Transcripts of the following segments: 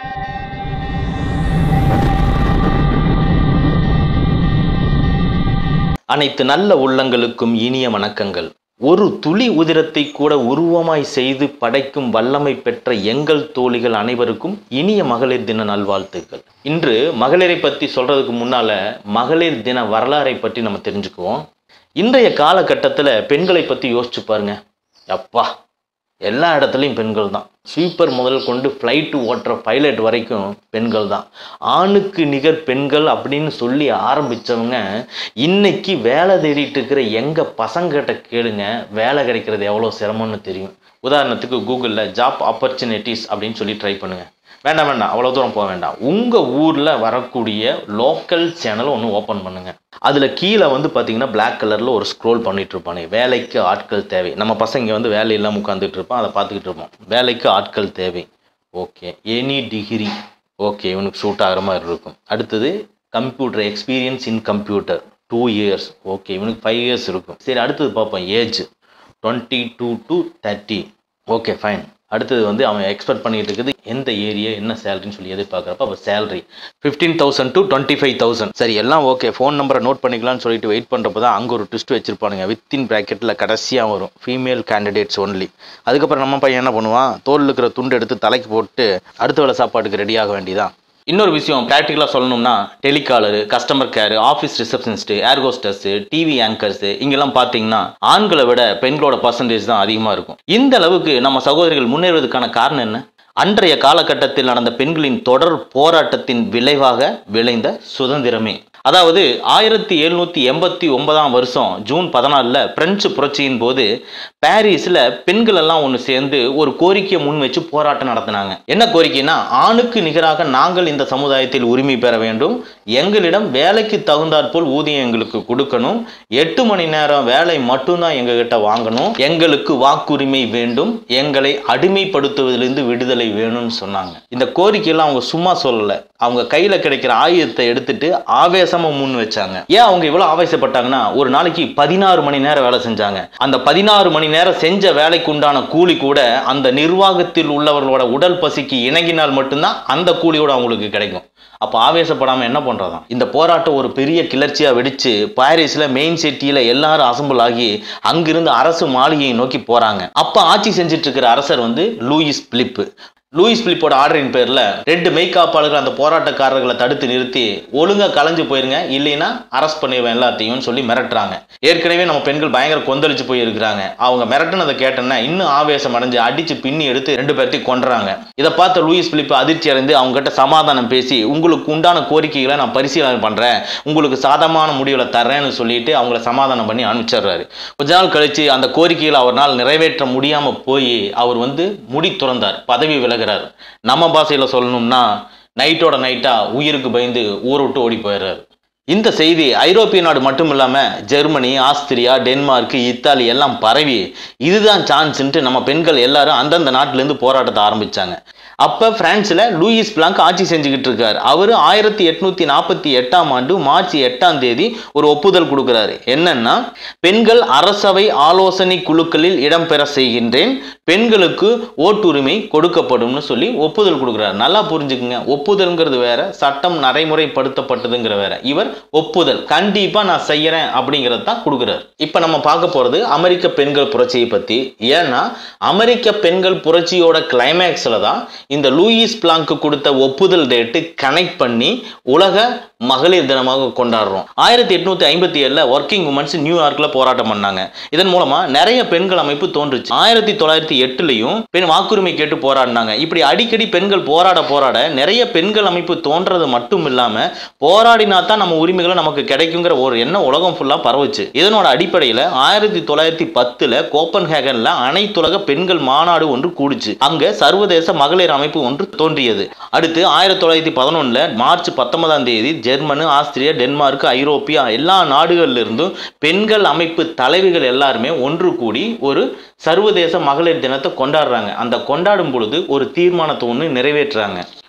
அனைத்து நல்ல உள்ளங்களுக்கும் இனிய வணக்கங்கள் ஒரு துளி உதிரத்தை கூட உருவமாய் செய்து படைக்கும் வல்லமை பெற்ற எங்கள் தோழிகள் அனைவருக்கும் இனிய மகளிர் தின நல்வாழ்த்துக்கள் இன்று மகளிரை பற்றி சொல்றதுக்கு முன்னால மகளிர் தின வரலாறை பற்றி நம்ம தெரிஞ்சுக்குவோம் இன்றைய காலகட்டத்தில் பெண்களை பற்றி யோசிச்சு பாருங்க அப்பா எல்லா இடத்துலையும் பெண்கள் தான் ஸ்வீப்பர் முதல் கொண்டு ஃப்ளைட்டு ஓட்டுற பைலட் வரைக்கும் பெண்கள் தான் ஆணுக்கு நிகர் பெண்கள் அப்படின்னு சொல்லி ஆரம்பித்தவங்க இன்னைக்கு வேலை தேடிட்டு இருக்கிற எங்கள் பசங்கிட்ட கேளுங்க வேலை கிடைக்கிறது எவ்வளோ சிரமம்னு தெரியும் உதாரணத்துக்கு கூகுளில் ஜாப் ஆப்பர்ச்சுனிட்டிஸ் அப்படின்னு சொல்லி ட்ரை பண்ணுங்கள் வேண்டாம் வேண்டாம் அவ்வளோ தூரம் போக வேண்டாம் உங்கள் ஊரில் வரக்கூடிய லோக்கல் சேனல் ஒன்று ஓப்பன் பண்ணுங்கள் அதில் கீழே வந்து பார்த்தீங்கன்னா Black கலரில் ஒரு ஸ்க்ரோல் பண்ணிட்டு இருப்பானே வேலைக்கு ஆட்கள் தேவை நம்ம பசங்க வந்து வேலை இல்லாமல் உட்காந்துட்டு இருப்போம் அதை பார்த்துக்கிட்டு இருப்போம் வேலைக்கு ஆட்கள் தேவை ஓகே எனி டிகிரி ஓகே இவனுக்கு சூட் ஆகிற மாதிரி இருக்கும் அடுத்தது computer experience in computer two years okay இவனுக்கு ஃபைவ் இயர்ஸ் இருக்கும் சரி அடுத்தது பார்ப்போம் age twenty two to thirty okay fine அடுத்தது வந்து அவன் எக்ஸ்பெக்ட் பண்ணிட்டு இருக்குது எந்த ஏரியா என்ன சேலரின்னு சொல்லி எதிர்பார்க்குறப்ப அப்போ salary fifteen thousand to twenty five thousand சரி எல்லாம் ஓகே ஃபோன் நம்பரை நோட் பண்ணிக்கலாம்னு சொல்லிட்டு வெயிட் பண்ணுறப்ப தான் அங்கே ஒரு ட்விஸ்ட் வச்சிருப்பானுங்க வித்தின் ப்ராக்கெட்டில் கடைசியாக வரும் ஃபீமேல் கேண்டிடேட்ஸ் ஒன்லி அதுக்கப்புறம் நம்ம பையன் என்ன பண்ணுவான் தோல் இருக்கிற துண்டு எடுத்து தலைக்கு போட்டு அடுத்த வேலை சாப்பாட்டுக்கு ரெடி ஆக வேண்டியதான் இன்னொரு விஷயம் ப்ராக்டிக்கலாக சொல்லணும்னா telecaller customer care office receptionist air hostesses TV anchors இங்கெல்லாம் பார்த்தீங்கன்னா ஆண்களை விட பெண்களோட பர்சன்டேஜ் தான் அதிகமாக இருக்கும் இந்த அளவுக்கு நம்ம சகோதரிகள் முன்னேறுவதற்கான காரணம் என்ன அன்றைய காலகட்டத்தில் நடந்த பெண்களின் தொடர் போராட்டத்தின் விளைவாக விளைந்த சுதந்திரமே அதாவது ஆயிரத்தி எழுநூற்றி எண்பத்தி ஒன்பதாம் வருஷம் ஜூன் பதினாலில் பிரெஞ்சு புரட்சியின் போது பாரிஸில் பெண்கள் எல்லாம் ஒன்று சேர்ந்து ஒரு கோரிக்கையை முன் வச்சு போராட்டம் நடத்தினாங்க என்ன கோரிக்கைனா ஆணுக்கு நிகராக நாங்கள் இந்த சமுதாயத்தில் உரிமை பெற வேண்டும் எங்களிடம் வேலைக்கு தகுந்தாற்போல் ஊதியம் எங்களுக்கு கொடுக்கணும் எட்டு மணி நேரம் வேலை மட்டும்தான் எங்ககிட்ட வாங்கணும் எங்களுக்கு வாக்குரிமை வேண்டும் எங்களை அடிமைப்படுத்துவதிலிருந்து விடுதலை வேணும்னு சொன்னாங்க இந்த கோரிக்கையெல்லாம் அவங்க சும்மா சொல்லலை அவங்க கையில் கிடைக்கிற ஆயுதத்தை எடுத்துட்டு ஆவேசமாக முன் வச்சாங்க ஏன் அவங்க இவ்வளோ ஆவேசப்பட்டாங்கன்னா ஒரு நாளைக்கு பதினாறு மணி நேரம் வேலை செஞ்சாங்க அந்த பதினாறு மணி நேரம் செஞ்ச வேலைக்கு உண்டான கூலி கூட அந்த நிர்வாகத்தில் உள்ளவர்களோட உடல் பசிக்கு இணங்கினால் மட்டும்தான் அந்த கூலியோட அவங்களுக்கு கிடைக்கும் அப்போ ஆவேசப்படாமல் என்ன பண்ணுறதாம் இந்த போராட்டம் ஒரு பெரிய கிளர்ச்சியாக வெடிச்சு பாரிஸில் மெயின் சிட்டியில் எல்லாரும் அசம்பிள் ஆகி அங்கிருந்து அரசு மாளிகையை நோக்கி போகிறாங்க அப்போ ஆட்சி செஞ்சுட்டு இருக்கிற அரசர் வந்து லூயிஸ் பிலிப்பு லூயிஸ் பிலிப்போட ஆர்டரின் பேரில் ரெண்டு மெய்காப்பாளர்கள் அந்த போராட்டக்காரர்களை தடுத்து நிறுத்தி ஒழுங்கா கலைஞ்சு போயிருங்க இல்லைன்னா அரெஸ்ட் பண்ணிடுவேன் எல்லாத்தையும் சொல்லி மிரட்டுறாங்க ஏற்கனவே நம்ம பெண்கள் பயங்கர கொந்தளிச்சு போயிருக்கிறாங்க அவங்க மிரட்டுனதை கேட்டோன்னா இன்னும் ஆவேசம் அடைஞ்சு அடிச்சு பின்னி எடுத்து ரெண்டு பேர்த்தையும் கொன்றாங்க இதை பார்த்த லூயிஸ் பிலிப் அதிர்ச்சி அடைந்து அவங்க கிட்ட சமாதானம் பேசி உங்களுக்கு உண்டான கோரிக்கைகளை நான் பரிசீலனை பண்றேன் உங்களுக்கு சாதகமான முடிவுகளை தர்றேன்னு சொல்லிட்டு அவங்கள சமாதானம் பண்ணி அனுப்பிச்சிடுறாரு கொஞ்ச நாள் கழிச்சு அந்த கோரிக்கைகளை அவரால் நிறைவேற்ற முடியாம போய் அவர் வந்து முடி துறந்தார் பதவி விலகிறார் நம்ம பாஷையில சொல்லணும்னா நைட்டோட நைட்டா உயிருக்கு பயந்து ஊரை விட்டு ஓடி போயிடுறாரு இந்த செய்தி ஐரோப்பிய நாடு மட்டும் இல்லாமல் ஜெர்மனி ஆஸ்திரியா டென்மார்க் இத்தாலி எல்லாம் பரவி இதுதான் சான்ஸ்ன்ட்டு நம்ம பெண்கள் எல்லாரும் அந்தந்த நாட்டிலேருந்து போராட்டத்தை ஆரம்பிச்சாங்க அப்போ பிரான்ஸில் லூயிஸ் பிளாங்க் ஆட்சி செஞ்சுக்கிட்டு இருக்கார் அவர் ஆயிரத்தி எட்நூத்தி நாற்பத்தி எட்டாம் ஆண்டு மார்ச் எட்டாம் தேதி ஒரு ஒப்புதல் கொடுக்குறாரு என்னன்னா பெண்கள் அரசவை ஆலோசனை குழுக்களில் இடம்பெற செய்கின்றேன் பெண்களுக்கு ஓட்டுரிமை கொடுக்கப்படும்னு சொல்லி ஒப்புதல் கொடுக்குறாரு நல்லா புரிஞ்சுக்குங்க ஒப்புதல்ங்கிறது வேற சட்டம் நடைமுறைப்படுத்தப்பட்டதுங்கிற வேற இவர் ஒப்புதல் கண்டிப்பா நான் செய்யறேன் அப்படிங்கிறது தான் கொடுக்குறாரு இப்போ நம்ம பார்க்க போறது அமெரிக்க பெண்கள் புரட்சியை பத்தி ஏன்னா அமெரிக்க பெண்கள் புரட்சியோட கிளைமேக்ஸ்ல தான் இந்த லூயிஸ் பிளாங்க் கொடுத்த ஒப்புதல் டேட்டு கனெக்ட் பண்ணி உலக மகளிர் தினமாக கொண்டாடுறோம் ஆயிரத்தி எட்நூத்தி ஐம்பத்தி ஏழுல ஒர்க்கிங் உமன்ஸ் நியூயார்க்ல போராட்டம் பண்ணாங்க இதன் மூலமா நிறைய பெண்கள் அமைப்பு தோன்றுச்சு ஆயிரத்தி தொள்ளாயிரத்தி எட்டுலையும் பெண் வாக்குரிமை கேட்டு போராடினாங்க இப்படி அடிக்கடி பெண்கள் போராட போராட நிறைய பெண்கள் அமைப்பு தோன்றது மட்டும் இல்லாம போராடினா தான் நம்ம உரிமைகளை நமக்கு கிடைக்குங்கிற ஒரு எண்ணம் உலகம் ஃபுல்லா பரவுச்சு இதனோட அடிப்படையில ஆயிரத்தி தொள்ளாயிரத்தி பத்துல கோப்பன்ஹேகன்ல அனைத்துலக பெண்கள் மாநாடு ஒன்று கூடுச்சு அங்க சர்வதேச மகளிர் அமைப்பு ஒன்று தோன்றியது அடுத்து ஆயிரத்தி தொள்ளாயிரத்தி பதினொன்னுல மார்ச் பத்தொன்பதாம் தேதி ஜெர்மனு ஆஸ்திரியா டென்மார்க் ஐரோப்பியா எல்லா நாடுகள்ல இருந்தும் பெண்கள் அமைப்பு தலைவிகள் எல்லாருமே ஒன்று கூடி ஒரு சர்வதேச மகளிர் தினத்தை கொண்டாடுறாங்க அந்த கொண்டாடும் பொழுது ஒரு தீர்மானத்தை ஒன்று நிறைவேற்றுறாங்க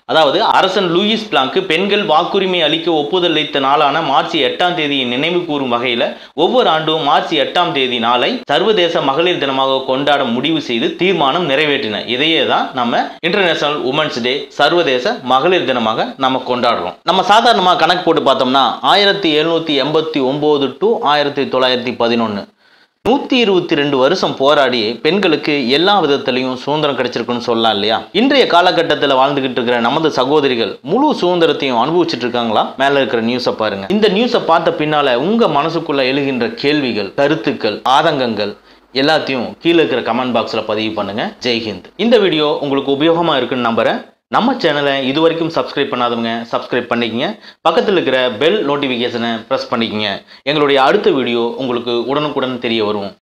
அதாவது அரசன் லூயிஸ் பிளாங்க் பெண்கள் வாக்குரிமை அளிக்க ஒப்புதல் அளித்த நாளான மார்ச் எட்டாம் தேதியை நினைவு கூறும் வகையில் ஒவ்வொரு ஆண்டும் மார்ச் எட்டாம் தேதி நாளை சர்வதேச மகளிர் தினமாக கொண்டாட முடிவு செய்து தீர்மானம் நிறைவேற்றின இதையே தான் நம்ம இன்டர்நேஷனல் உமன்ஸ் டே சர்வதேச மகளிர் தினமாக நம்ம கொண்டாடுறோம் நம்ம சாதாரணமாக கணக்கு போட்டு பார்த்தோம்னா ஆயிரத்தி எழுநூத்தி எண்பத்தி ஒன்பது டு ஆயிரத்தி தொள்ளாயிரத்தி பதினொன்று நூத்தி இருபத்தி ரெண்டு வருஷம் போராடி பெண்களுக்கு எல்லா விதத்திலையும் சுதந்திரம் கிடைச்சிருக்குன்னு சொல்லலாம் இல்லையா இன்றைய காலகட்டத்தில் வாழ்ந்துகிட்டு இருக்கிற நமது சகோதரிகள் முழு சுதந்திரத்தையும் அனுபவிச்சுட்டு இருக்காங்களா மேல இருக்கிற நியூஸை பாருங்க இந்த நியூஸை பார்த்த பின்னால உங்க மனசுக்குள்ள எழுகின்ற கேள்விகள் கருத்துக்கள் ஆதங்கங்கள் எல்லாத்தையும் கீழே இருக்கிற கமெண்ட் பாக்ஸில் பதிவு பண்ணுங்க ஜெய்ஹிந்த் இந்த வீடியோ உங்களுக்கு உபயோகமாக இருக்குன்னு நம்புறேன் நம்ம சேனலை இது வரைக்கும் சப்ஸ்கிரைப் பண்ணாதவங்க சப்ஸ்கிரைப் பண்ணிக்கங்க பக்கத்தில் இருக்கிற பெல் நோட்டிஃபிகேஷனை ப்ரெஸ் பண்ணிக்கங்க எங்களுடைய அடுத்த வீடியோ உங்களுக்கு உடனுக்குடன் தெரிய வரும்